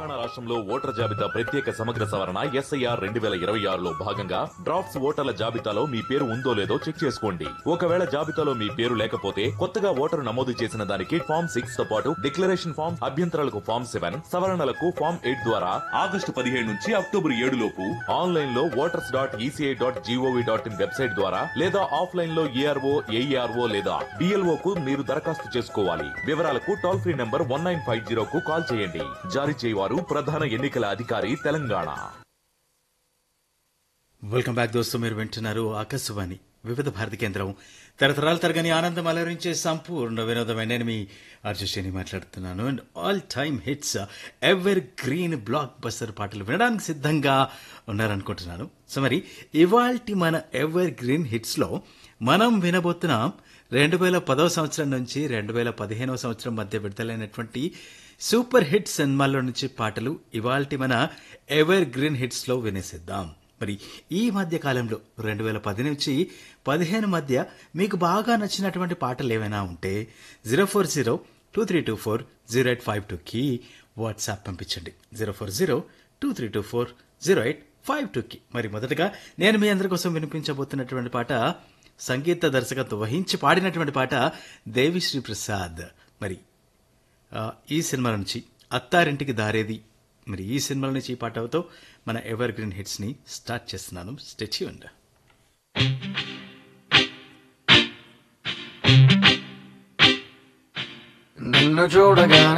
తెలంగాణ రాష్ట్రంలో ఓటర్ జాబితా ప్రత్యేక సమగ్ర సవరణ ఎస్ఐఆర్ రెండు వేల ఇరవై ఆరులో భాగంగా డ్రాఫ్ట్స్ ఓటర్ల జాబితాలో మీ పేరు ఉందో లేదో చెక్ చేసుకోండి ఒకవేళ జాబితాలో మీ పేరు లేకపోతే కొత్తగా ఓటరు నమోదు చేసిన దానికి ఫామ్ సిక్స్ తో పాటు డిక్లరేషన్ ఫామ్ అభ్యంతరాలకు ఫామ్ సెవెన్ సవరణలకు ఫామ్ ఎయిట్ ద్వారా ఆగస్టు పదిహేడు నుంచి అక్టోబర్ ఏడు లోపు ఆన్లైన్ లో voters dot ECI dot gov dot in website ద్వారా లేదా ఆఫ్లైన్ లో ఏఆర్ఓ ఏఈఆర్ఓ లేదా బిఎల్ఓ కు మీరు దరఖాస్తు చేసుకోవాలి వివరాలకు toll free number one nine five zero కు కాల్ చేయండి జారీ చేయవారు ప్రధాన ఎన్నికల అధికారి తెలంగాణ వెల్కమ్ బ్యాక్ దోస్తు మీరు వింటున్నారు ఆకాశవాణి వివిధ భారతి కేంద్రం తరతరాల తరగని ఆనందం అలరించే సంపూర్ణ వినోదమైన నేను మీ అర్జుషేని మాట్లాడుతున్నాను and all time hits evergreen blockbuster పాటలు వినడానికి సిద్ధంగా ఉన్నారనుకుంటున్నాను సో మరి ఇవాల్టి మన ఎవర్ గ్రీన్ హిట్స్ లో మనం వినబోతున్నాం రెండు వేల పదవ సంవత్సరం నుంచి రెండు వేల పదిహేనవ సంవత్సరం మధ్య విడుదలైనటువంటి సూపర్ హిట్ సినిమాల్లో నుంచి పాటలు ఇవాల్టి మన ఎవర్ గ్రీన్ హిట్స్ లో వినేసిద్దాం మరి ఈ మధ్య కాలంలో రెండు వేల పది నుంచి పదిహేను మధ్య మీకు బాగా నచ్చినటువంటి పాటలు ఏవైనా ఉంటే zero four zero two three two four zero eight five టూకి వాట్సాప్ పంపించండి zero four zero two three two four zero eight five టూకి మరి మొదటగా నేను మీ అందరి కోసం వినిపించబోతున్నటువంటి పాట సంగీత దర్శకత్వం వహించి పాడినటువంటి పాట దేవిశ్రీ ప్రసాద్ మరి ఆ, ఈ సినిమా నుంచి అత్తారింటికి దారేది మరి ఈ సినిమాల నుంచి ఈ పాటతో మన ఎవర్ గ్రీన్ హిట్స్ ని స్టార్ట్ చేస్తున్నాను స్టెచ్యూండ్ నిన్ను చూడగా